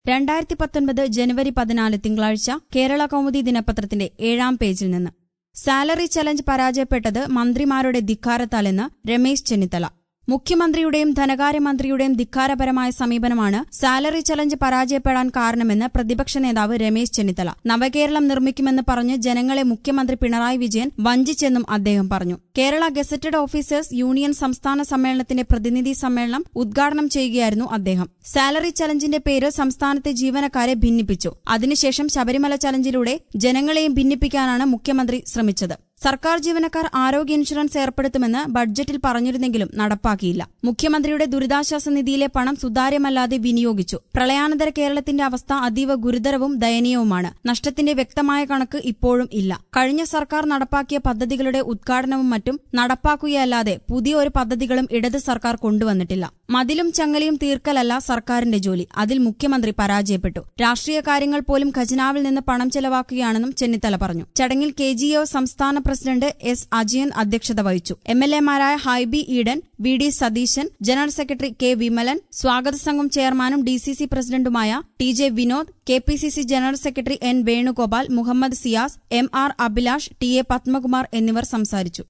രണ്ടായിരത്തി പത്തൊൻപത് ജനുവരി പതിനാല് തിങ്കളാഴ്ച കേരള കൗമുദി ദിനപത്രത്തിന്റെ ഏഴാം പേജിൽ നിന്ന് സാലറി ചലഞ്ച് പരാജയപ്പെട്ടത് മന്ത്രിമാരുടെ ധിക്കാരത്താലെന്ന് രമേശ് ചെന്നിത്തല മുഖ്യമന്ത്രിയുടെയും ധനകാര്യമന്ത്രിയുടെയും ധിക്കാരപരമായ സമീപനമാണ് സാലറി ചലഞ്ച് പരാജയപ്പെടാൻ കാരണമെന്ന് പ്രതിപക്ഷ നേതാവ് രമേശ് ചെന്നിത്തല നവകേരളം നിർമ്മിക്കുമെന്ന് പറഞ്ഞ് ജനങ്ങളെ മുഖ്യമന്ത്രി പിണറായി വിജയൻ വഞ്ചിച്ചെന്നും അദ്ദേഹം പറഞ്ഞു കേരള ഗസറ്റഡ് ഓഫീസേഴ്സ് യൂണിയൻ സംസ്ഥാന സമ്മേളനത്തിന്റെ പ്രതിനിധി സമ്മേളനം ഉദ്ഘാടനം ചെയ്യുകയായിരുന്നു അദ്ദേഹം സാലറി ചലഞ്ചിന്റെ പേര് സംസ്ഥാനത്തെ ജീവനക്കാരെ ഭിന്നിപ്പിച്ചു അതിനുശേഷം ശബരിമല ചലഞ്ചിലൂടെ ജനങ്ങളെയും ഭിന്നിപ്പിക്കാനാണ് മുഖ്യമന്ത്രി ശ്രമിച്ചത് സർക്കാർ ജീവനക്കാർ ആരോഗ്യ ഇൻഷുറൻസ് ഏർപ്പെടുത്തുമെന്ന് ബഡ്ജറ്റിൽ പറഞ്ഞിരുന്നെങ്കിലും നടപ്പാക്കിയില്ല മുഖ്യമന്ത്രിയുടെ ദുരിതാശ്വാസ നിധിയിലെ പണം സുതാര്യമല്ലാതെ വിനിയോഗിച്ചു പ്രളയാനന്തര കേരളത്തിന്റെ അവസ്ഥ അതീവ ഗുരുതരവും ദയനീയവുമാണ് നഷ്ടത്തിന്റെ വ്യക്തമായ കണക്ക് ഇപ്പോഴും ഇല്ല കഴിഞ്ഞ സർക്കാർ നടപ്പാക്കിയ പദ്ധതികളുടെ ഉദ്ഘാടനവും മറ്റും നടപ്പാക്കുകയല്ലാതെ പുതിയ ഒരു പദ്ധതികളും ഇടത് സർക്കാർ കൊണ്ടുവന്നിട്ടില്ല മതിലും ചങ്ങലയും തീർക്കലല്ല സർക്കാരിന്റെ ജോലി അതിൽ മുഖ്യമന്ത്രി പരാജയപ്പെട്ടു രാഷ്ട്രീയ കാര്യങ്ങൾ പോലും ഖജനാവിൽ നിന്ന് പണം ചെലവാക്കുകയാണെന്നും ചെന്നിത്തല പറഞ്ഞു ചടങ്ങിൽ കെ ജി ഒ സംസ്ഥാന പ്രസിഡന്റ് എസ് അജയൻ അധ്യക്ഷത വഹിച്ചു എം എൽ എമാരായ Hibi Eden V D Satheesan general secretary K Vimalan സ്വാഗത സംഘം ചെയർമാനും ഡി സി സി പ്രസിഡന്റുമായ T J Vinod K P C C general secretary N Venugopal Muhammad Siyas M R Abhilash T A Padmakumar എന്നിവർ സംസാരിച്ചു